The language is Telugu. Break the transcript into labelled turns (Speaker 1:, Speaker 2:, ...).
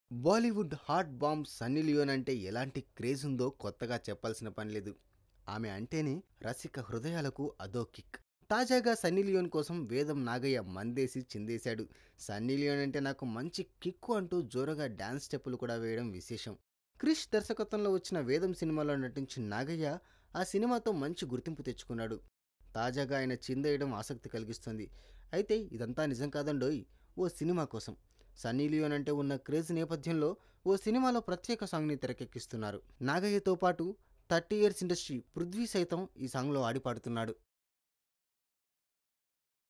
Speaker 1: Bollywood hot bomb Sunny Leone అంటే ఎలాంటి క్రేజ్ ఉందో కొత్తగా చెప్పాల్సిన పని లేదు ఆమె అంటేనే రసిక హృదయాలకు అదో కిక్ తాజాగా సన్నీ లియోన్ కోసం వేదం నాగయ్య మందేసి చిందేశాడు సన్నీ లియోన్ అంటే నాకు మంచి కిక్కు అంటూ జోరుగా డాన్స్ స్టెప్పులు కూడా వేయడం విశేషం క్రిష్ దర్శకత్వంలో వచ్చిన వేదం సినిమాలో నటించిన నాగయ్య ఆ సినిమాతో మంచి గుర్తింపు తెచ్చుకున్నాడు తాజాగా ఆయన చిందేయడం ఆసక్తి కలిగిస్తుంది అయితే ఇదంతా నిజం కాదండోయ్ ఓ సినిమా కోసం సన్నీ లియోన్ అంటే ఉన్న క్రేజ్ నేపథ్యంలో ఓ సినిమాలో ప్రత్యేక సాంగ్ని తెరకెక్కిస్తున్నారు నాగయ్యతో పాటు థర్టీ ఇయర్స్ ఇండస్ట్రీ పృథ్వీ సైతం ఈ సాంగ్లో ఆడి పాడుతున్నాడు